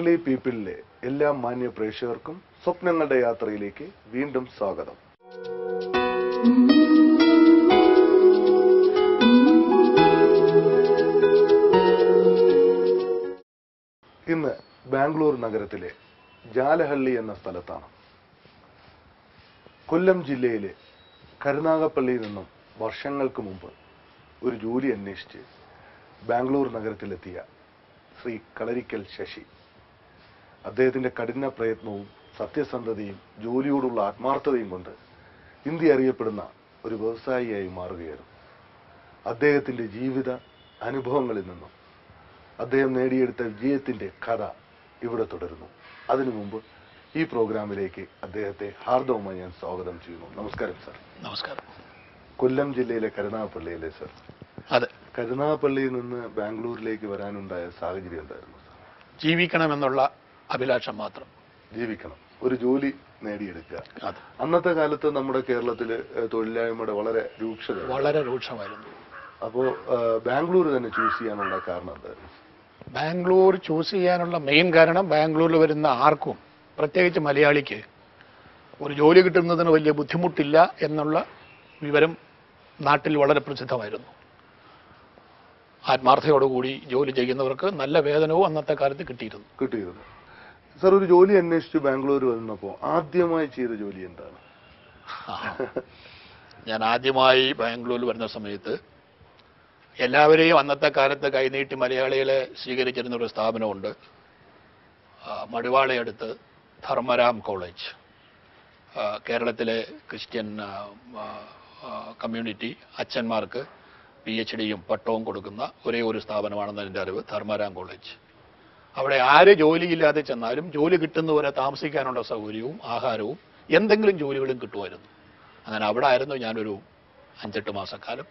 കേരളീ പീപ്പിളിലെ എല്ലാ മാന്യ പ്രേക്ഷകർക്കും സ്വപ്നങ്ങളുടെ യാത്രയിലേക്ക് വീണ്ടും സ്വാഗതം ഇന്ന് ബാംഗ്ലൂർ നഗരത്തിലെ ജാലഹള്ളി എന്ന സ്ഥലത്താണ് കൊല്ലം ജില്ലയിലെ കരുനാഗപ്പള്ളിയിൽ നിന്നും വർഷങ്ങൾക്ക് മുമ്പ് ഒരു ജോലി അന്വേഷിച്ച് ബാംഗ്ലൂർ നഗരത്തിലെത്തിയ ശ്രീ കളരിക്കൽ ശശി അദ്ദേഹത്തിന്റെ കഠിന പ്രയത്നവും സത്യസന്ധതയും ജോലിയോടുള്ള ആത്മാർത്ഥതയും കൊണ്ട് ഇന്ത്യ അറിയപ്പെടുന്ന ഒരു വ്യവസായിയായി മാറുകയായിരുന്നു അദ്ദേഹത്തിന്റെ ജീവിത അനുഭവങ്ങളിൽ നിന്നും അദ്ദേഹം നേടിയെടുത്ത വിജയത്തിന്റെ കഥ ഇവിടെ തുടരുന്നു അതിനു മുമ്പ് ഈ പ്രോഗ്രാമിലേക്ക് അദ്ദേഹത്തെ ഹാർദവമായി ഞാൻ സ്വാഗതം ചെയ്യുന്നു നമസ്കാരം സർ നമസ്കാരം കൊല്ലം ജില്ലയിലെ കരുനാഗപ്പള്ളിയിലെ സർ അതെ കരുനാഗപ്പള്ളിയിൽ നിന്ന് ബാംഗ്ലൂരിലേക്ക് വരാനുണ്ടായ സാഹചര്യം എന്തായിരുന്നു സർ ജീവിക്കണമെന്നുള്ള അഭിലാഷം മാത്രം ജീവിക്കണം ഒരു ജോലി നേടിയെടുക്കുക അതെ അന്നത്തെ കാലത്ത് നമ്മുടെ കേരളത്തില് ഏഹ്, തൊഴിലില്ലായ്മയുടെ വളരെ രൂക്ഷത വളരെ രൂക്ഷമായിരുന്നു അപ്പോ ഏഹ്, ബാംഗ്ലൂർ തന്നെ ചൂസ് ചെയ്യാനുള്ള കാരണം എന്തായിരുന്നു ബാംഗ്ലൂർ ചൂസ് ചെയ്യാനുള്ള മെയിൻ കാരണം ബാംഗ്ലൂരിൽ വരുന്ന ആർക്കും പ്രത്യേകിച്ച് മലയാളിക്ക് ഒരു ജോലി കിട്ടുന്നതിന് വലിയ ബുദ്ധിമുട്ടില്ല എന്നുള്ള വിവരം നാട്ടിൽ വളരെ പ്രസിദ്ധമായിരുന്നു ആത്മാർത്ഥയോടുകൂടി ജോലി ചെയ്യുന്നവർക്ക് നല്ല വേതനവും അന്നത്തെ കാലത്ത് കിട്ടിയിരുന്നു കിട്ടിയിരുന്നു സർ ഒരു ജോലി അന്വേഷിച്ച് ബാംഗ്ലൂർ വന്നപ്പോ ആദ്യമായി ചെയ്ത ജോലി എന്താണ് ആഹാ. ഞാൻ ആദ്യമായി ബാംഗ്ലൂരിൽ വരുന്ന സമയത്ത് എല്ലാവരെയും അന്നത്തെ കാലത്ത് കൈനീട്ടി മലയാളികളെ സ്വീകരിച്ചിരുന്ന ഒരു സ്ഥാപനമുണ്ട് ആ, മടിവാളയടുത്ത് ധർമ്മരാം കോളേജ് ആ, കേരളത്തിലെ ക്രിസ്ത്യൻ ആ, ആ, ആ, കമ്മ്യൂണിറ്റി അച്ഛന്മാർക്ക് പി എച്ച് ഡിയും പട്ടവും കൊടുക്കുന്ന ഒരേ ഒരു സ്ഥാപനമാണെന്ന് എൻ്റെ അറിവ് ധർമ്മരാം കോളേജ് അവിടെ ആര് ജോലിയില്ലാതെ ചെന്നാലും ജോലി കിട്ടുന്നവരെ താമസിക്കാനുള്ള സൗകര്യവും ആഹാരവും എന്തെങ്കിലും ജോലികളും കിട്ടുമായിരുന്നു അങ്ങനെ അവിടെ ആയിരുന്നു ഞാനൊരു അഞ്ചെട്ട് മാസക്കാലം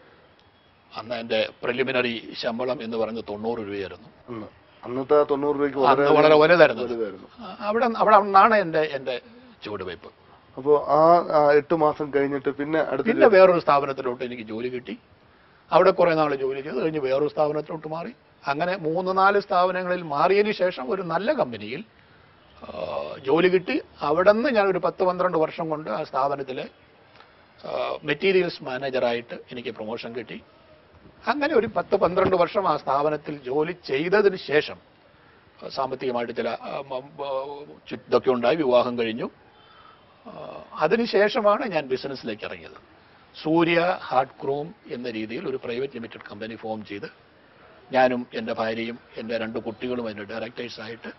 അന്ന് എൻ്റെ പ്രിലിമിനറി ശമ്പളം എന്ന് പറയുന്നത് തൊണ്ണൂറ് രൂപയായിരുന്നു അന്ന് അന്നത്തെ ആ തൊണ്ണൂറ് രൂപയ്ക്ക് അന്ന് വളരെ വലുതായിരുന്നു അത്. വലുതായിരുന്നു ആ, അവിടെ അവിടെ നിന്നാണ് എൻ്റെ എൻ്റെ ചുവടുവയ്പ് അപ്പോ ആ ആ എട്ട് മാസം കഴിഞ്ഞിട്ട് പിന്നെ അടുത്ത പിന്നെ വേറൊരു സ്ഥാപനത്തിലോട്ട് എനിക്ക് ജോലി കിട്ടി അവിടെ കുറേ നാൾ ജോലി ചെയ്ത് കഴിഞ്ഞ് വേറൊരു സ്ഥാപനത്തിലോട്ട് മാറി അങ്ങനെ മൂന്ന് നാല് സ്ഥാപനങ്ങളിൽ മാറിയതിന് ശേഷം ഒരു നല്ല കമ്പനിയിൽ ആ, ജോലി കിട്ടി അവിടെ നിന്ന് ഞാൻ ഒരു പത്ത് പന്ത്രണ്ട് വർഷം കൊണ്ട് ആ സ്ഥാപനത്തിലെ മെറ്റീരിയൽസ് മാനേജറായിട്ട് എനിക്ക് പ്രൊമോഷൻ കിട്ടി അങ്ങനെ ഒരു പത്ത് പന്ത്രണ്ട് വർഷം ആ സ്ഥാപനത്തിൽ ജോലി ചെയ്തതിന് ശേഷം ആ, സാമ്പത്തികമായിട്ട് ചില ആ, മ- ബ- ചു- ഇതൊക്കെ ഉണ്ടായി വിവാഹം കഴിഞ്ഞു ആ, അതിനുശേഷമാണ് ഞാൻ ബിസിനസ്സിലേക്ക് ഇറങ്ങിയത് സൂര്യ ഹാർഡ് ക്രോം എന്ന രീതിയിൽ ഒരു പ്രൈവറ്റ് ലിമിറ്റഡ് കമ്പനി ഫോം ചെയ്ത് ഞാനും എൻ്റെ ഭാര്യയും എൻ്റെ രണ്ട് കുട്ടികളും അതിൻ്റെ ഡയറക്ടേഴ്സായിട്ട്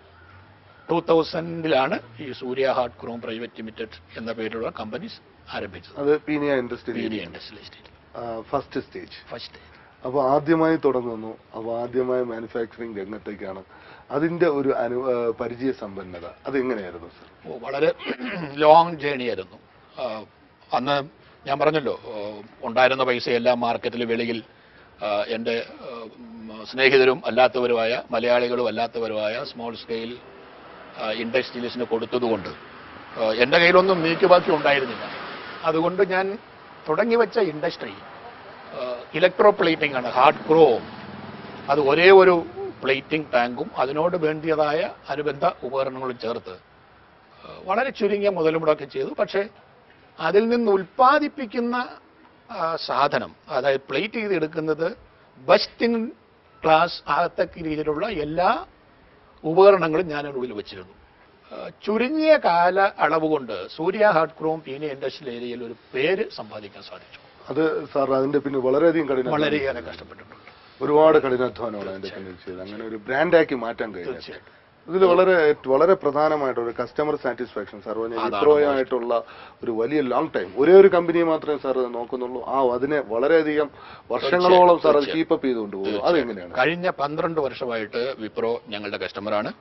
ടൂ തൗസൻഡിലാണ് ഈ Surya hard chrome private limited എന്ന പേരിലുള്ള കമ്പനീസ് ആരംഭിച്ചത് അത് പീനിയ ഇൻഡസ്ട്രി മീഡിയ industrial estate first stage first അപ്പോൾ ആദ്യമായി തുടങ്ങുന്നു അപ്പോൾ ആദ്യമായി മാനുഫാക്ചറിങ് രംഗത്തേക്കാണ് അതിന്റെ ഒരു അനു ആ, പരിചയ സമ്പന്നത അതെങ്ങനെയായിരുന്നു സർ ഓ, വളരെ ലോങ് ജേണി ആയിരുന്നു ആ, അന്ന് ഞാൻ പറഞ്ഞല്ലോ ഓ, ഉണ്ടായിരുന്ന പൈസയെല്ലാം മാർക്കറ്റിൽ വെളിയിൽ ആ, എൻ്റെ ആ, ഉം, സ്നേഹിതരും അല്ലാത്തവരുമായ മലയാളികളും അല്ലാത്തവരുമായ സ്മോൾ സ്കെയിൽ ഇൻഡസ്ട്രിയലിസ്റ്റിന് കൊടുത്തതുകൊണ്ട് ആ, എൻ്റെ കയ്യിലൊന്നും നീക്കുബാക്കി ഉണ്ടായിരുന്നില്ല അതുകൊണ്ട് ഞാൻ തുടങ്ങി വെച്ച ഇൻഡസ്ട്രി ഇലക്ട്രോ പ്ലേറ്റിംഗ് ആണ് ഹാർഡ് ക്രോം അത് ഒരേ ഒരു പ്ലേറ്റിംഗ് ടാങ്കും അതിനോട് വേണ്ടിയതായ അനുബന്ധ ഉപകരണങ്ങളും ചേർത്ത് ഏഹ് വളരെ ചുരുങ്ങിയ മുതലുമുടൊക്കെ ചെയ്തു പക്ഷേ അതിൽ നിന്ന് ഉൽപ്പാദിപ്പിക്കുന്ന ആ, സാധനം അതായത് പ്ലേറ്റ് ചെയ്തെടുക്കുന്നത് ബെസ്റ്റ് ഇൻ ക്ലാസ് ആകത്തക്ക രീതിയിലുള്ള എല്ലാ ഉപകരണങ്ങളും ഞാൻ ഉള്ളിൽ വെച്ചിരുന്നു ഏഹ് ചുരുങ്ങിയ കാല അളവ് കൊണ്ട് Surya hard chrome Peenya industrial ഏരിയയിൽ ഒരു പേര് സമ്പാദിക്കാൻ സാധിച്ചു അത് സാർ അതിന്റെ പിന്നെ വളരെയധികം കഠിന വളരെയേറെ കഷ്ടപ്പെട്ടിട്ടുണ്ട് ഒരുപാട് കഠിനാധ്വാനമാണ് അതിന്റെ പിന്നിൽ ചെയ്തത് അങ്ങനെ ഒരു ബ്രാൻഡാക്കി മാറ്റാൻ കഴിഞ്ഞു തീർച്ചയായിട്ടും ഇതിൽ വളരെ വളരെ പ്രധാനമായിട്ട് ഒരു കസ്റ്റമർ സാറ്റിസ്ഫാക്ഷൻ സാർ പറഞ്ഞ അതാണ് വിപ്രോയായിട്ടുള്ള ഒരു വലിയ ലോങ് ടൈം ഒരേ ഒരു കമ്പനിയെ മാത്രമേ സാർ നോക്കുന്നുള്ളൂ ആ അതിനെ വളരെയധികം വർഷങ്ങളോളം സാർ അത് തീർച്ചയായും. കീപ്പപ്പ് ചെയ്തുകൊണ്ട് പോകുന്നു അതെങ്ങനെയാണ് കഴിഞ്ഞ പന്ത്രണ്ട് വർഷമായിട്ട് വിപ്രോ ഞങ്ങളുടെ കസ്റ്റമറാണ്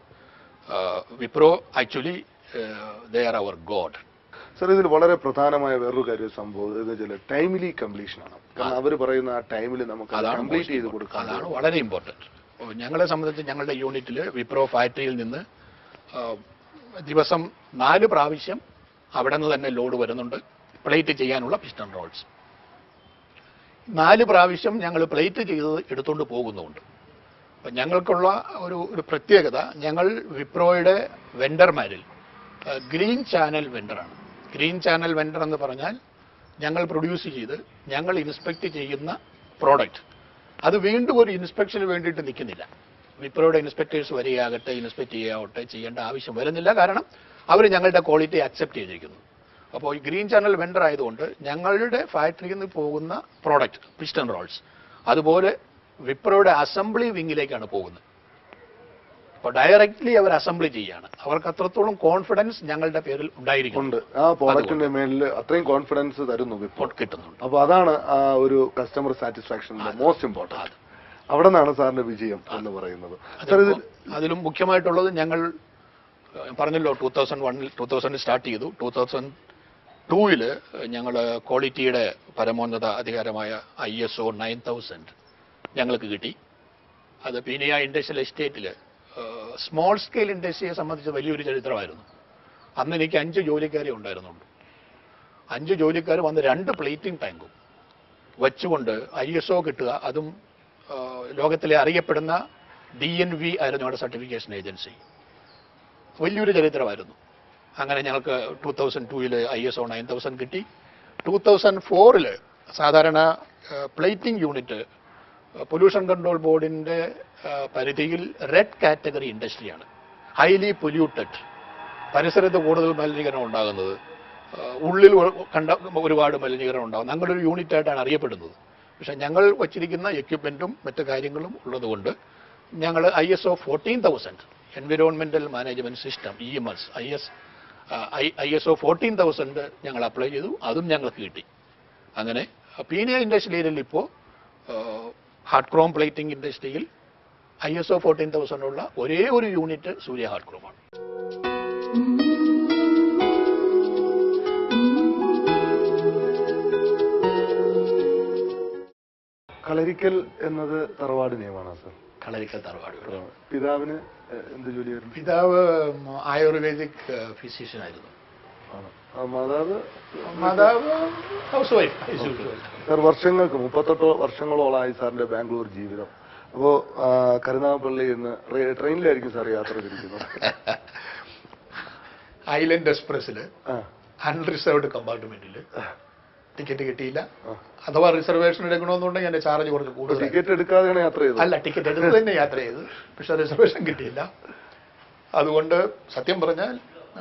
Wipro actually they are our god sir ഇതിൽ വളരെ പ്രധാനമായ വേറൊരു കാര്യം സംഭവം എന്ന് വെച്ചാൽ ടൈംലി കംപ്ലീഷൻ ആണ് കാരണം അവർ പറയുന്ന ആ ടൈമിൽ നമുക്ക് അതാണ് കംപ്ലീറ്റ് ചെയ്ത് most കൊടുക്കാം അതാണ് വളരെ ഇമ്പോർട്ടൻറ്റ് ഞങ്ങളെ സംബന്ധിച്ച് ഞങ്ങളുടെ യൂണിറ്റിൽ വിപ്രോ ഫാക്ടറിയിൽ നിന്ന് ആ, ദിവസം നാല് പ്രാവശ്യം അവിടെ നിന്ന് തന്നെ ലോഡ് വരുന്നുണ്ട് പ്ലേറ്റ് ചെയ്യാനുള്ള പിസ്റ്റൺ റോൾസ് നാല് പ്രാവശ്യം ഞങ്ങൾ പ്ലേറ്റ് ചെയ്തത് എടുത്തുകൊണ്ട് പോകുന്നുമുണ്ട് അപ്പം ഞങ്ങൾക്കുള്ള ഒരു ഒരു പ്രത്യേകത ഞങ്ങൾ വിപ്രോയുടെ വെണ്ടർമാരിൽ ഗ്രീൻ ചാനൽ വെണ്ടറാണ് ഗ്രീൻ ചാനൽ വെണ്ടർ എന്ന് പറഞ്ഞാൽ ഞങ്ങൾ പ്രൊഡ്യൂസ് ചെയ്ത് ഞങ്ങൾ ഇൻസ്പെക്ട് ചെയ്യുന്ന പ്രോഡക്റ്റ് അത് വീണ്ടും ഒരു ഇൻസ്പെക്ഷന് വേണ്ടിയിട്ട് നിൽക്കുന്നില്ല വിപ്രോയുടെ ഇൻസ്പെക്ടേഴ്സ് വരികയാകട്ടെ ഇൻസ്പെക്ട് ചെയ്യാവട്ടെ ചെയ്യേണ്ട ആവശ്യം വരുന്നില്ല കാരണം അവർ ഞങ്ങളുടെ ക്വാളിറ്റി അക്സെപ്റ്റ് ചെയ്തിരിക്കുന്നു അപ്പോൾ ഈ ഗ്രീൻ ചാനൽ വെണ്ടർ ആയതുകൊണ്ട് ഞങ്ങളുടെ ഫാക്ടറിയിൽ നിന്ന് പോകുന്ന പ്രോഡക്റ്റ് പിസ്റ്റൺ റോൾസ് അതുപോലെ വിപ്രോയുടെ അസംബ്ലി വിങ്ങിലേക്കാണ് പോകുന്നത് അപ്പോൾ ഡയറക്റ്റ്ലി അവർ അസംബ്ലി ചെയ്യാണ് അവർക്ക് അത്രത്തോളം കോൺഫിഡൻസ് ഞങ്ങളുടെ പേരിൽ ഉണ്ടായിരിക്കും ഉണ്ട് ആ പ്രോഡക്റ്റിന്റെ മേലിൽ അത്രയും കോൺഫിഡൻസ് തരുന്നു ഇപ്പോൾ കിട്ടുന്നുണ്ട് അപ്പൊ അതാണ് ആ ഒരു കസ്റ്റമർ സാറ്റിസ്ഫാക്ഷന്റെ മോസ്റ്റ് ഇമ്പോർട്ടൻറ്റ് അവിടെ നിന്നാണ് സാറിന്റെ വിജയം എന്ന് പറയുന്നത് സാർ ഇത് അതിലും മുഖ്യമായിട്ടുള്ളത് ഞങ്ങൾ ഏഹ്, പറഞ്ഞല്ലോ ടൂ തൗസൻഡ് വണ്ണിൽ ടൂ തൗസൻഡ് സ്റ്റാർട്ട് ചെയ്തു ടൂ തൗസൻഡ് ടൂവിൽ ഞങ്ങൾ ക്വാളിറ്റിയുടെ പരമോന്നത അധികാരമായ I S O nine thousand ഞങ്ങൾക്ക് കിട്ടി അത് പീനിയ ഇൻഡസ്ട്രിയൽ എസ്റ്റേറ്റിൽ സ്മോൾ സ്കെയിൽ ഇൻഡസ്ട്രിയെ സംബന്ധിച്ച് വലിയൊരു ചരിത്രമായിരുന്നു അന്ന് എനിക്ക് അഞ്ച് ജോലിക്കാരെ ഉണ്ടായിരുന്നുള്ളൂ അഞ്ച് ജോലിക്കാർ വന്ന് രണ്ട് പ്ലേറ്റിംഗ് ടാങ്കും വെച്ചുകൊണ്ട് ഐ എസ് ഒ കിട്ടുക അതും ആ, ലോകത്തിലെ അറിയപ്പെടുന്ന ഡി എൻ വി ആയിരുന്നു ഞങ്ങളുടെ സർട്ടിഫിക്കേഷൻ ഏജൻസി വലിയൊരു ചരിത്രമായിരുന്നു അങ്ങനെ ഞങ്ങൾക്ക് ടൂ തൗസൻഡ് ടൂവിൽ I S O nine thousand കിട്ടി ടൂ തൗസൻഡ് ഫോറിൽ സാധാരണ പ്ലേറ്റിംഗ് യൂണിറ്റ് പൊല്യൂഷൻ കൺട്രോൾ ബോർഡിൻ്റെ പരിധിയിൽ റെഡ് കാറ്റഗറി ഇൻഡസ്ട്രിയാണ് ഹൈലി പൊല്യൂട്ടഡ് പരിസരത്ത് കൂടുതൽ മലിനീകരണം ഉണ്ടാകുന്നത് ആ, ഉള്ളിൽ ഒ- കണ്ട ഒരുപാട് മലിനീകരണം ഉണ്ടാകും ഞങ്ങളൊരു യൂണിറ്റായിട്ടാണ് അറിയപ്പെടുന്നത് പക്ഷേ ഞങ്ങൾ വച്ചിരിക്കുന്ന എക്യുപ്മെൻറ്റും മറ്റു കാര്യങ്ങളും ഉള്ളതുകൊണ്ട് ഞങ്ങൾ I S O fourteen thousand environmental management system E M S I S I S O fourteen thousand ഞങ്ങൾ അപ്ലൈ ചെയ്തു അതും ഞങ്ങൾക്ക് കിട്ടി അങ്ങനെ പീനിയ ഇൻഡസ്ട്രിയിൽ ഇപ്പോൾ ഹാർഡ് ക്രോം പ്ലേറ്റിംഗ് ഇൻഡസ്ട്രിയിൽ I S O fourteen thousand ഉള്ള ഒരേ ഒരു യൂണിറ്റ് സൂര്യ ഹാർഡ് ക്രോമാണ് കളരിക്കൽ എന്നത് തറവാട് നിയമമാണ് സാർ കളരിക്കൽ തറവാട് പിതാവിന് എ- എന്ത് ജോലിയായിരുന്നു പിതാവ് ആയുർവേദിക് ഫിസിഷ്യൻ ആയിരുന്നു ആണ് ആ മാതാവ് മാതാവ് ഹൗസ് വൈഫ് സാർ വർഷങ്ങൾക്ക് മുപ്പത്തെട്ടോ വർഷങ്ങളോളമായി സാറിന്റെ ബാംഗ്ലൂർ ജീവിതം അപ്പോ ആ, കരുനാഗപ്പള്ളി എന്ന് റേ- ട്രെയിനിലായിരിക്കും സാർ യാത്ര തിരിക്കുന്നത് ഐലൻഡ് എക്സ്പ്രസ്സിൽ ആ, അൺറിസർവ്ഡ് കമ്പാർട്ട്മെന്റിൽ ടിക്കറ്റ് കിട്ടിയില്ല ആ. അഥവാ റിസർവേഷൻ എടുക്കണമെന്നുണ്ടെങ്കിൽ എന്റെ ചാർജ് കുറച്ച് കൂടുതൽ ടിക്കറ്റ് എടുക്കാതെയാണ് യാത്ര ചെയ്തത് അല്ല ടിക്കറ്റ് എടുത്ത് തന്നെ യാത്ര ചെയ്തു പക്ഷെ റിസർവേഷൻ കിട്ടിയില്ല അതുകൊണ്ട് സത്യം പറഞ്ഞാൽ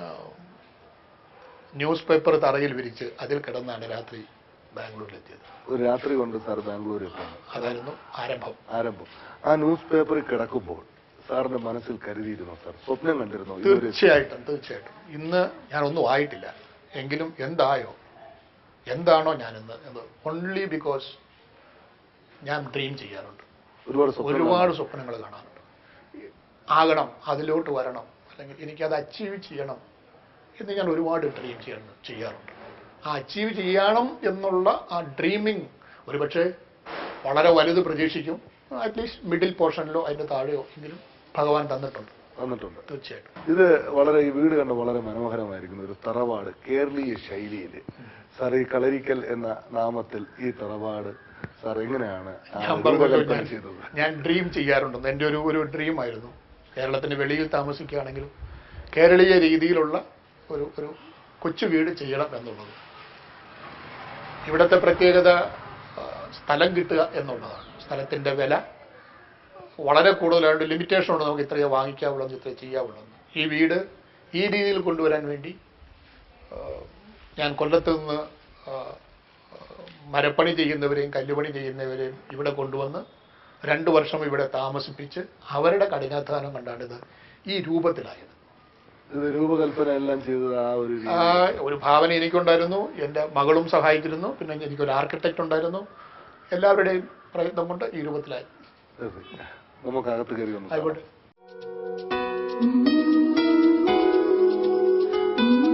ന്യൂസ് പേപ്പർ തറയിൽ വിരിച്ച് അതിൽ കിടന്നാണ് രാത്രി ബാംഗ്ലൂരിലെത്തിയത് ഒരു രാത്രി കൊണ്ട് സാർ ബാംഗ്ലൂർ എത്തുന്നു അതായിരുന്നു ആരംഭം ആരംഭം ആ ന്യൂസ് പേപ്പറിൽ കിടക്കുമ്പോൾ സാറിന്റെ മനസ്സിൽ കരുതിയിരുന്നോ സാർ സ്വപ്നം കണ്ടിരുന്നോ ഇതൊരു തീർച്ചയായിട്ടും തീർച്ചയായിട്ടും ഇന്ന് ഞാനൊന്നും ആയിട്ടില്ല എങ്കിലും എന്തായോ എന്താണോ ഞാനിന്ന് എന്ന് ഓൺലി ബിക്കോസ് ഞാൻ ഡ്രീം ചെയ്യാറുണ്ട് ഒരുപാട് സ്വപ്നം ഒരുപാട് സ്വപ്നങ്ങൾ കാണാറുണ്ട് ആകണം അതിലോട്ട് വരണം അല്ലെങ്കിൽ എനിക്കത് അച്ചീവ് ചെയ്യണം എന്ന് ഞാൻ ഒരുപാട് ഡ്രീം ചെയ്യാൻ ചെയ്യാറുണ്ട് ആ അച്ചീവ് ചെയ്യണം എന്നുള്ള ആ ഡ്രീമിങ് ഒരുപക്ഷെ വളരെ വലുത് പ്രതീക്ഷിക്കും അറ്റ്ലീസ്റ്റ് മിഡിൽ പോർഷനിലോ അതിൻ്റെ താഴെയോ എങ്കിലും ഭഗവാൻ തന്നിട്ടുണ്ട് വന്നിട്ടുണ്ട് തീർച്ചയായിട്ടും ഇത് വളരെ ഈ വീട് കണ്ട വളരെ മനോഹരമായിരിക്കുന്നു ഒരു തറവാട് കേരളീയ ശൈലിയിൽ സാർ ഈ കളരിക്കൽ എന്ന നാമത്തിൽ ഈ തറവാട് സാർ എങ്ങനെയാണ് ആ ഞാൻ പറഞ്ഞല്ലോ രൂപകൽപ്പന ഞാൻ ചെയ്തത് ഞാൻ ഡ്രീം ചെയ്യാറുണ്ടെന്ന് എൻ്റെ ഒരു ഒരു ഡ്രീം ആയിരുന്നു കേരളത്തിന് വെളിയിൽ താമസിക്കുകയാണെങ്കിലും കേരളീയ രീതിയിലുള്ള ഒരു ഒരു കൊച്ചു വീട് ചെയ്യണം എന്നുള്ളത് ഇവിടുത്തെ പ്രത്യേകത ആ, സ്ഥലം കിട്ടുക എന്നുള്ളതാണ് സ്ഥലത്തിൻ്റെ വില വളരെ കൂടുതലായിട്ട് ലിമിറ്റേഷൻ ഉണ്ട് നമുക്ക് ഇത്രയേ വാങ്ങിക്കാവുള്ളൂ ഇത്രയേ ചെയ്യാവുള്ളൂ എന്ന്. ഈ വീട് ഈ രീതിയിൽ കൊണ്ടുവരാൻ വേണ്ടി ആ, ഞാൻ കൊല്ലത്ത് നിന്ന് ആ, ആ, മരപ്പണി ചെയ്യുന്നവരെയും കല്ലുപണി ചെയ്യുന്നവരെയും ഇവിടെ കൊണ്ടുവന്ന് രണ്ട് വർഷം ഇവിടെ താമസിപ്പിച്ച് അവരുടെ കഠിനാധ്വാനം കണ്ടാണ് ഇത് ഈ രൂപത്തിലായത് ഇത് രൂപകൽപ്പന എല്ലാം ചെയ്തത് ആ ഒരു രീതി. ആ, ഒരു ഭാവന എനിക്കുണ്ടായിരുന്നു എൻ്റെ മകളും സഹായിച്ചിരുന്നു പിന്നെ എനിക്കൊരു ആർക്കിടെക്റ്റ് ഉണ്ടായിരുന്നു എല്ലാവരുടെയും പ്രയത്നം കൊണ്ട് ഈ രൂപത്തിലായി അതെ. നമുക്ക് അകത്ത് കയറി ഒന്ന് കാണാം. ആയിക്കോട്ടെ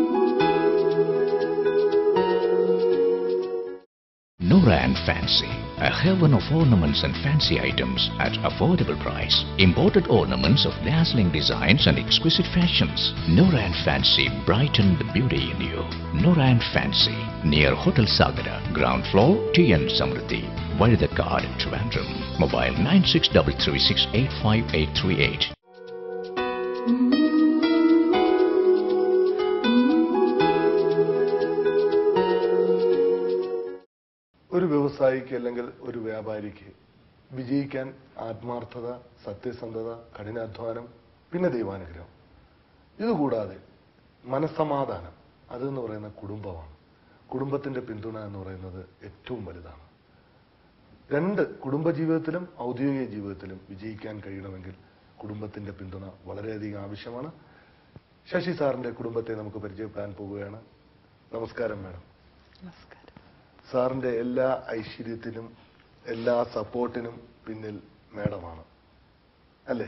Noor and Fancy A heaven of ornaments and fancy items at affordable price. Imported ornaments of dazzling designs and exquisite fashions. Nora and Fancy brighten the beauty in you. Nora and Fancy near Hotel Sagara, ground floor, TN Samriddhi, Vaidakad, Trivandrum. Mobile 9633685838. ഒരു വ്യവസായിക്ക് അല്ലെങ്കിൽ ഒരു വ്യാപാരിക്ക് വിജയിക്കാൻ ആത്മാർത്ഥത സത്യസന്ധത കഠിനാധ്വാനം പിന്നെ ദൈവാനുഗ്രഹം ഇതുകൂടാതെ മനസ്സമാധാനം അതെന്ന് പറയുന്ന കുടുംബമാണ് കുടുംബത്തിന്റെ പിന്തുണ എന്ന് പറയുന്നത് ഏറ്റവും വലുതാണ് രണ്ട് കുടുംബജീവിതത്തിലും ഔദ്യോഗിക ജീവിതത്തിലും വിജയിക്കാൻ കഴിയണമെങ്കിൽ കുടുംബത്തിന്റെ പിന്തുണ വളരെയധികം ആവശ്യമാണ് ശശി സാറിന്റെ കുടുംബത്തെ നമുക്ക് പരിചയപ്പെടാൻ പോവുകയാണ് നമസ്കാരം മാഡം നമസ്കാരം സാറിന്റെ എല്ലാ ഐശ്വര്യത്തിനും എല്ലാ സപ്പോർട്ടിനും പിന്നിൽ മേഡമാണ് അല്ലേ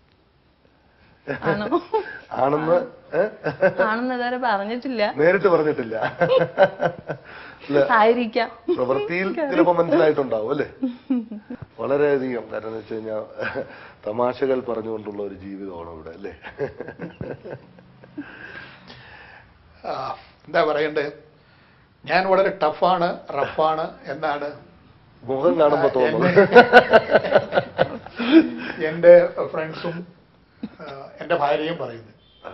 ആണോ ആണെന്ന് ഏ? ആണെന്ന് ഇതുവരെ പറഞ്ഞിട്ടില്ല നേരിട്ട് പറഞ്ഞിട്ടില്ല അല്ല, ആയിരിക്കാം പ്രവൃത്തിയിൽ ചിലപ്പോ മനസ്സിലായിട്ടുണ്ടാവും അല്ലേ വളരെയധികം കാരണം എന്ന് വെച്ച് കഴിഞ്ഞാൽ തമാശകൾ പറഞ്ഞുകൊണ്ടുള്ള ഒരു ജീവിതമാണ് ഇവിടെ അല്ലേ ആ, എന്താ പറയണ്ടേ ഞാൻ വളരെ ടഫാണ് റഫാണ് എന്നാണ് മുഖം കാണുമ്പോ തോന്നുന്നു എൻ്റെ ഫ്രണ്ട്സും എൻ്റെ ഭാര്യയും പറയുന്നത്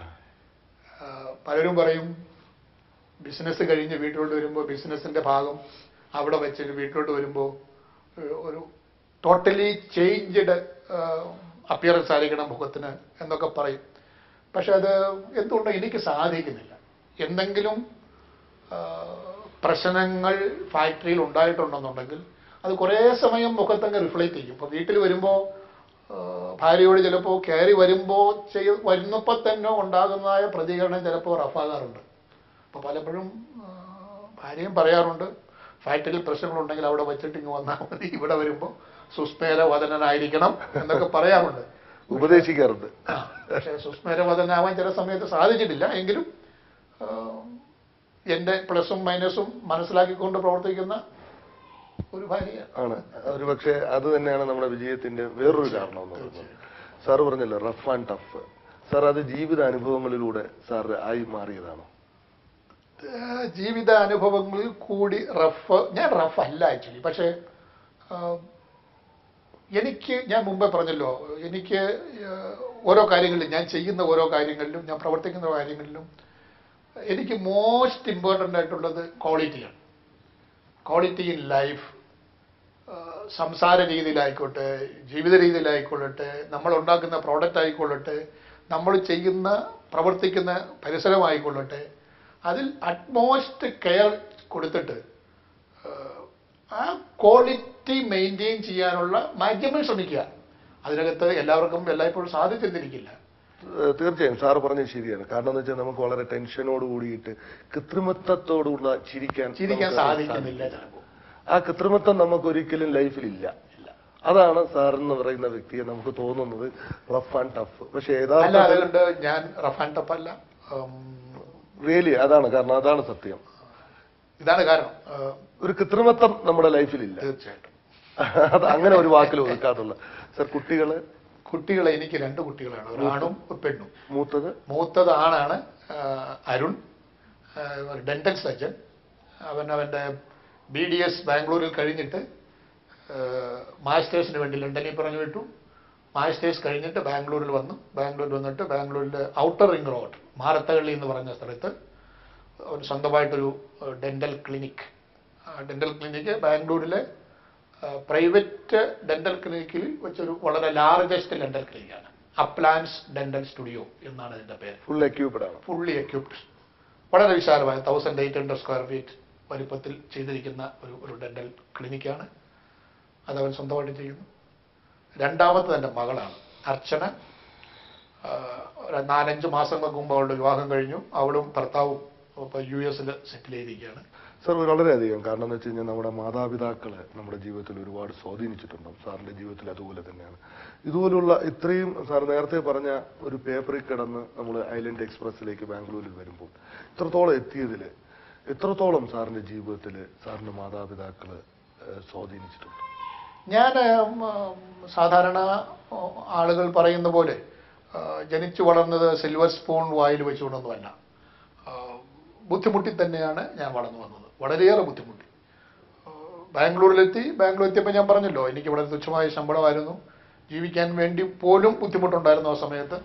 ആ, പലരും പറയും ബിസിനസ് കഴിഞ്ഞ് വീട്ടിലോട്ട് വരുമ്പോൾ ബിസിനസിന്റെ ഭാഗം അവിടെ വെച്ചിട്ട് വീട്ടിലോട്ട് വരുമ്പോൾ ഒരു ടോട്ടലി ചേഞ്ച്ഡ് അപ്പിയറൻസ് ആയിരിക്കണം മുഖത്തിന് എന്നൊക്കെ പറയും പക്ഷെ അത് എന്തുകൊണ്ട് എനിക്ക് സാധിക്കുന്നില്ല എന്തെങ്കിലും ആ, പ്രശ്നങ്ങൾ ഫാക്ടറിയിൽ ഉണ്ടായിട്ടുണ്ടെന്നുണ്ടെങ്കിൽ അത് കുറേ സമയം മുഖത്തങ്ങ് റിഫ്ലക്റ്റ് ചെയ്യും ഇപ്പോൾ വീട്ടിൽ വരുമ്പോൾ ഭാര്യയോട് ചിലപ്പോൾ കയറി വരുമ്പോൾ ചെയ്യ വരുന്നപ്പോൾ തന്നെ ഉണ്ടാകുന്നതായ പ്രതികരണം ചിലപ്പോൾ റഫാകാറുണ്ട് അപ്പോൾ പലപ്പോഴും ആ, ഭാര്യയും പറയാറുണ്ട് ഫാക്ടറിയിൽ പ്രശ്നങ്ങളുണ്ടെങ്കിൽ അവിടെ വെച്ചിട്ട് ഇങ്ങ് വന്നാൽ മതി ഇവിടെ വരുമ്പോൾ സുസ്മേരവദനായിരിക്കണം എന്നൊക്കെ പറയാറുണ്ട് ഉപദേശിക്കാറുണ്ട് ആ, പക്ഷേ സുസ്മേരവദനാവാൻ ചില സമയത്ത് സാധിച്ചിട്ടില്ല എങ്കിലും ആ, എൻ്റെ പ്ലസും മൈനസും മനസ്സിലാക്കിക്കൊണ്ട് പ്രവർത്തിക്കുന്ന ഒരു ഭാര്യയാണ് ആണ് ഒരു പക്ഷേ അത് തന്നെയാണ് നമ്മുടെ വിജയത്തിന്റെ വേറൊരു കാരണം എന്ന് പറയുന്നത് സാറ് പറഞ്ഞല്ലോ റഫ് ആൻഡ് ടഫ് സാർ അത് ജീവിത അനുഭവങ്ങളിലൂടെ സാർ ആയി മാറിയതാണോ ഏഹ് ജീവിത അനുഭവങ്ങളിൽ കൂടി റഫ് ഞാൻ റഫ് അല്ല ആക്ച്വലി പക്ഷേ ആഹ്, എനിക്ക് ഞാൻ മുമ്പേ പറഞ്ഞല്ലോ എനിക്ക് ഏഹ്, ഓരോ കാര്യങ്ങളിലും ഞാൻ ചെയ്യുന്ന ഓരോ കാര്യങ്ങളിലും ഞാൻ പ്രവർത്തിക്കുന്ന കാര്യങ്ങളിലും എനിക്ക് മോസ്റ്റ് ഇമ്പോർട്ടൻ്റ് ആയിട്ടുള്ളത് ക്വാളിറ്റിയാണ് ക്വാളിറ്റി ഇൻ ലൈഫ് സംസാര രീതിയിലായിക്കോട്ടെ ജീവിത രീതിയിലായിക്കൊള്ളട്ടെ നമ്മൾ ഉണ്ടാക്കുന്ന പ്രോഡക്റ്റ് ആയിക്കൊള്ളട്ടെ നമ്മൾ ചെയ്യുന്ന പ്രവർത്തിക്കുന്ന പരിസരമായിക്കൊള്ളട്ടെ അതിൽ അറ്റ്മോസ്റ്റ് കെയർ കൊടുത്തിട്ട് ഏഹ്, ആ ക്വാളിറ്റി മെയിൻറ്റെയിൻ ചെയ്യാനുള്ള മാക്സിമം ശ്രമിക്കുക അതിനകത്ത് എല്ലാവർക്കും എല്ലായ്പ്പോഴും സാധിച്ചെന്നിരിക്കില്ല ഏഹ് തീർച്ചയായും സാറ് പറഞ്ഞത് ശരിയാണ് കാരണം എന്ന് വെച്ചാൽ നമുക്ക് വളരെ ടെൻഷനോട് കൂടിയിട്ട് കൃത്രിമത്വത്തോടുള്ള ചിരിക്കാൻ ചിരിക്കാൻ നമുക്ക് സാധിക്കുന്നില്ല സാധിക്കില്ല. ചിലപ്പോൾ ആ കൃത്രിമത്വം നമുക്ക് ഒരിക്കലും ലൈഫിൽ ഇല്ല അതാണ് സാർ എന്ന് പറയുന്ന വ്യക്തിയെ നമുക്ക് തോന്നുന്നത് റഫ് ആൻഡ് ടഫ് പക്ഷെ അല്ല യഥാർത്ഥത്തിൽ അതുകൊണ്ട് ഞാൻ റഫ് ആൻഡ് ടഫ് അല്ല ഉം, റിയലി അതാണ് കാരണം അതാണ് സത്യം ഇതാണ് കാരണം ഏഹ്, ഒരു കൃത്രിമത്വം നമ്മുടെ ലൈഫിലില്ല തീർച്ചയായിട്ടും അത് അങ്ങനെ ഒരു വാക്കിൽ ഒതുക്കാത്തുള്ള സർ കുട്ടികള് കുട്ടികളെ എനിക്ക് രണ്ട് കുട്ടികളാണ് ഒരു ആണും ഒരു പെണ്ണും മൂത്തത് മൂത്തത് ആണാണ് ആ, അരുൺ ഡെന്റൽ സർജൻ അവൻ അവൻ്റെ ബി ഡി എസ് ബാംഗ്ലൂരിൽ കഴിഞ്ഞിട്ട് ആ, മാസ്റ്റേഴ്സിന് വേണ്ടി ലണ്ടനിൽ പറഞ്ഞു വിട്ടു മാസ്റ്റേഴ്സ് കഴിഞ്ഞിട്ട് ബാംഗ്ലൂരിൽ വന്നു ബാംഗ്ലൂരിൽ വന്നിട്ട് ബാംഗ്ലൂരിലെ ഔട്ടർ റിംഗ് റോഡ് മാരത്തകള്ളി എന്ന് പറഞ്ഞ സ്ഥലത്ത് ഒരു സ്വന്തമായിട്ടൊരു ഡെന്റൽ ക്ലിനിക് ഡെന്റൽ ക്ലിനിക്ക് ബാംഗ്ലൂരിലെ പ്രൈവറ്റ് ഡെന്റൽ ക്ലിനിക്കിൽ വെച്ചൊരു വളരെ ലാർജസ്റ്റ് ഡെന്റൽ ക്ലിനിക്കാണ് അപ്ലാൻസ് ഡെന്റൽ സ്റ്റുഡിയോ എന്നാണ് ഇതിന്റെ പേര് ഫുൾ എക്യൂപ്ഡ് ആണ് ഫുള്ളി എക്യുപ്ഡ് വളരെ വിശാലമായ thousand eight hundred square feet വലിപ്പത്തിൽ ചെയ്തിരിക്കുന്ന ഒരു ഒരു ഡെന്റൽ ക്ലിനിക്കാണ് അതവൻ സ്വന്തമായിട്ട് ചെയ്യുന്നു രണ്ടാമത്തെ എൻ്റെ മകളാണ് അർച്ചന ആ, ഒരു നാലഞ്ച് മാസങ്ങൾക്ക് മുമ്പ് അവളുടെ വിവാഹം കഴിഞ്ഞു അവളും ഭർത്താവും ഇപ്പോൾ യു എസിൽ സെറ്റിൽ ചെയ്തിരിക്കുകയാണ് സർ വളരെയധികം കാരണം എന്ന് വെച്ച് കഴിഞ്ഞാൽ നമ്മുടെ മാതാപിതാക്കളെ നമ്മുടെ ജീവിതത്തിൽ ഒരുപാട് സ്വാധീനിച്ചിട്ടുണ്ടാവും സാറിന്റെ ജീവിതത്തിൽ അതുപോലെ തന്നെയാണ് ഇതുപോലുള്ള ഇത്രയും സാർ നേരത്തെ പറഞ്ഞ ഒരു പേപ്പറിൽ കിടന്ന് നമ്മൾ ഐലൻഡ് എക്സ്പ്രസ്സിലേക്ക് ബാംഗ്ലൂരിൽ വരുമ്പോൾ ഇത്രത്തോളം എത്തിയതിൽ എത്രത്തോളം സാറിന്റെ ജീവിതത്തിൽ സാറിന്റെ മാതാപിതാക്കള് ഏഹ്, സ്വാധീനിച്ചിട്ടുണ്ട് ഞാൻ ഉം, സാധാരണ ഉം, ആളുകൾ പറയുന്ന പോലെ ആ, ജനിച്ചു വളർന്നത് സിൽവർ സ്പൂൺ വായിൽ വെച്ചുകൊണ്ടൊന്നുമല്ല ആ, ബുദ്ധിമുട്ടി തന്നെയാണ് ഞാൻ വളർന്നു വന്നത് വളരെയേറെ ബുദ്ധിമുട്ടി ആ, ബാംഗ്ലൂരിലെത്തി ബാംഗ്ലൂർ എത്തിയപ്പോൾ ഞാൻ പറഞ്ഞല്ലോ എനിക്ക് വളരെ തുച്ഛമായ ശമ്പളമായിരുന്നു ജീവിക്കാൻ വേണ്ടി പോലും ബുദ്ധിമുട്ടുണ്ടായിരുന്നു ആ സമയത്ത്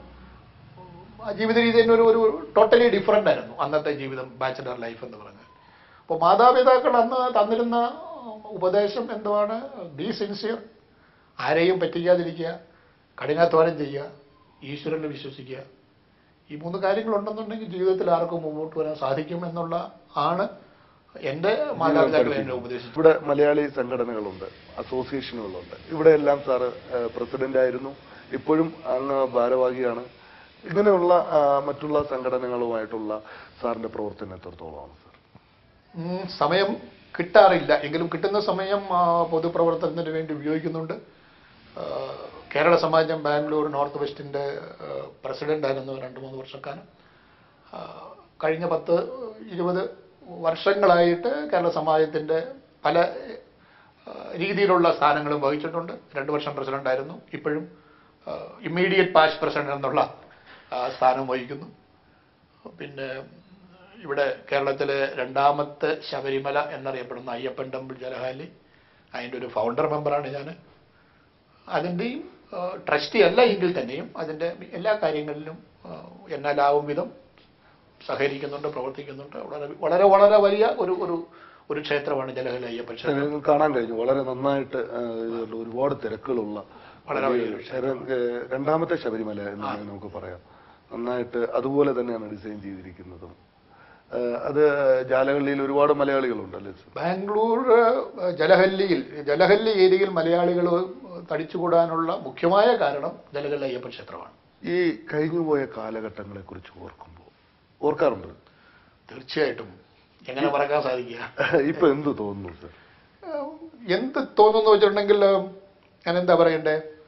ആ ജീവിത രീതി തന്നെ ഒരു ഒരു ടോട്ടലി ഡിഫറെൻ്റ് ആയിരുന്നു അന്നത്തെ ജീവിതം ബാച്ചിലർ ലൈഫ് എന്ന് പറഞ്ഞാൽ അപ്പോൾ മാതാപിതാക്കൾ അന്ന് തന്നിരുന്ന ഉം, ഉപദേശം എന്തുവാണ് ബി സിൻസിയർ ആരെയും പറ്റിക്കാതിരിക്കുക കഠിനാധ്വാനം ചെയ്യുക ഈശ്വരനെ വിശ്വസിക്കുക ഈ മൂന്ന് കാര്യങ്ങളുണ്ടെന്നുണ്ടെങ്കിൽ ജീവിതത്തിൽ ആർക്കും മുമ്പോട്ട് വരാൻ സാധിക്കും എന്നുള്ള ആണ് എൻ്റെ മാതാപിതാക്കൾ എന്നെ ഉപദേശിച്ചത് ഇവിടെ മലയാളി സംഘടനകളുണ്ട് അസോസിയേഷനുകളുണ്ട് ഇവിടെ എല്ലാം സാറ് പ്രസിഡന്റ് ആയിരുന്നു ഇപ്പോഴും അങ്ങ് ഭാരവാഹിയാണ് ഇങ്ങനെയുള്ള ആ, മറ്റുള്ള സംഘടനകളുമായിട്ടുള്ള സാറിന്റെ പ്രവർത്തനം എത്രത്തോളമാണ് സാർ ഉം, സമയം കിട്ടാറില്ല എങ്കിലും കിട്ടുന്ന സമയം ആ, പൊതുപ്രവർത്തനത്തിന് വേണ്ടി ഉപയോഗിക്കുന്നുണ്ട് ആ, കേരള സമാജം ബാംഗ്ലൂർ നോർത്ത് വെസ്റ്റിൻ്റെ പ്രസിഡന്റ് ആയിരുന്നു രണ്ട് മൂന്ന് വർഷക്കാലം ആ, കഴിഞ്ഞ പത്ത് ഇരുപത് വർഷങ്ങളായിട്ട് കേരള സമാജത്തിൻ്റെ പല ആ, രീതിയിലുള്ള സ്ഥാനങ്ങളും വഹിച്ചിട്ടുണ്ട് രണ്ട് വർഷം പ്രസിഡന്റ് ആയിരുന്നു ഇപ്പോഴും ഇമ്മീഡിയറ്റ് പാസ്റ്റ് പ്രസിഡന്റ് എന്നുള്ള ആ, സ്ഥാനം വഹിക്കുന്നു പിന്നെ ഇവിടെ കേരളത്തിലെ രണ്ടാമത്തെ ശബരിമല എന്നറിയപ്പെടുന്ന അയ്യപ്പൻ ടെമ്പിൾ ജലഹാലി അതിൻ്റെ ഒരു ഫൗണ്ടർ മെമ്പറാണ് ഞാൻ അതിൻ്റെയും ട്രസ്റ്റി അല്ല എങ്കിൽ തന്നെയും അതിൻ്റെ എല്ലാ കാര്യങ്ങളിലും ആ, എന്നാലാവും വിധം സഹകരിക്കുന്നുണ്ട് പ്രവർത്തിക്കുന്നുണ്ട് വളരെ വളരെ വളരെ വലിയ ഒരു ഒരു ഒരു ക്ഷേത്രമാണ് ജലഹല അയ്യപ്പൻ ക്ഷേത്രം നിങ്ങൾക്ക് കാണാൻ കഴിഞ്ഞു വളരെ നന്നായിട്ട് ആ, ഇതുള്ള ഒരുപാട് തിരക്കുകളുള്ള വളരെ ഒരു വലിയൊരു ക്ഷേത്രം. ഏഹ്, രണ്ടാമത്തെ ശബരിമല എന്ന് വേണമെങ്കിൽ നമുക്ക് പറയാം നന്നായിട്ട് അതുപോലെ തന്നെയാണ് ഡിസൈൻ ചെയ്തിരിക്കുന്നതും ഏഹ്, അത് ജാലഹള്ളിയിൽ ഒരുപാട് മലയാളികളുണ്ടല്ലേ സർ ബാംഗ്ലൂർ ഏഹ്, ജലഹല്ലിയിൽ ജലഹല്ലി ഏരിയയിൽ മലയാളികൾ തടിച്ചുകൂടാനുള്ള മുഖ്യമായ കാരണം ജലഹല്ലി അയ്യപ്പൻ ക്ഷേത്രമാണ് ഈ കഴിഞ്ഞുപോയ കാലഘട്ടങ്ങളെ കുറിച്ച് ഓർക്കുമ്പോൾ ഓർക്കാറുണ്ട് തീർച്ചയായിട്ടും എങ്ങനെ മറക്കാൻ സാധിക്കുക ഇപ്പൊ എന്ത് തോന്നുന്നു സർ ഏഹ്, എന്ത് തോന്നുന്നു വെച്ചിട്ടുണ്ടെങ്കിൽ ഏഹ്, ഞാൻ എന്താ പറയണ്ടേ